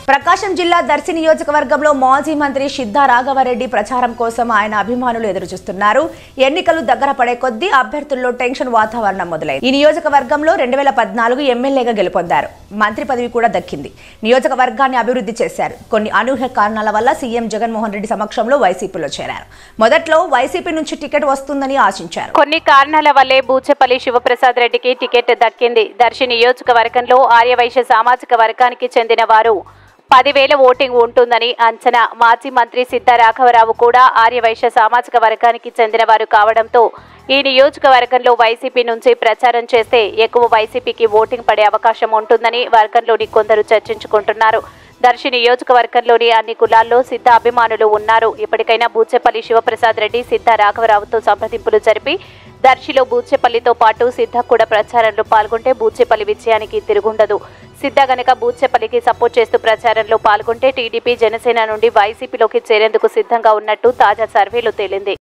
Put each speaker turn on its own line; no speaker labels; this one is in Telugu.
ప్రకాశం జిల్లా దర్శి నియోజకవర్గంలో మాజీ మంత్రి సిద్ధా రాఘవరెడ్డి ప్రచారం కోసం ఆయన అభిమానులు ఎదురుచూస్తున్నారు ఎన్నికలు దగ్గర పడే కొద్దీ అభ్యర్థుల్లో టెన్షన్ వాతావరణం మొదలైంది ఈ నియోజకవర్గంలో రెండు వేల పద్నాలుగు ఎమ్మెల్యేగా గెలుపొందారు మంత్రి పదవి కూడా దక్కింది నియోజకవర్గాన్ని అభివృద్ధి చేశారు కొన్ని అనూహ్య కారణాల వల్ల సీఎం జగన్మోహన్ రెడ్డి సమక్షంలో వైసీపీలో చేరారు మొదట్లో వైసీపీ నుంచి టికెట్ వస్తుందని ఆశించారు
కొన్ని కారణాల వల్లే బూచెపల్లి శివప్రసాద్ రెడ్డికి టికెట్ దక్కింది దర్శి నియోజకవర్గంలో ఆర్యవైశ్య సామాజిక వర్గానికి చెందిన వారు పదివేల ఓటింగ్ ఉంటుందని అంచనా మాజీ మంత్రి సిద్ధ రాఘవరావు కూడా ఆర్యవైశ్య సామాజిక వర్గానికి చెందిన వారు కావడంతో ఈ నియోజకవర్గంలో వైసీపీ నుంచి ప్రచారం చేస్తే ఎక్కువ వైసీపీకి ఓటింగ్ పడే అవకాశం ఉంటుందని వర్గంలోని కొందరు చర్చించుకుంటున్నారు దర్శి నియోజకవర్గంలోని అన్ని కులాల్లో సిద్ధ అభిమానులు ఉన్నారు ఇప్పటికైనా బూచెపల్లి శివప్రసాద్ రెడ్డి సిద్ధ రాఘవరావుతో సంప్రదింపులు జరిపి దర్శిలో బూచెపల్లితో పాటు సిద్ధ కూడా ప్రచారంలో పాల్గొంటే బూచెపల్లి విజయానికి తిరుగుండదు సిద్ధ గనక బూచెపల్లికి సపోర్ట్ చేస్తూ ప్రచారంలో పాల్గొంటే టీడీపీ జనసేన నుండి వైసీపీలోకి చేరేందుకు సిద్ధంగా ఉన్నట్టు తాజా సర్వేలో తేలింది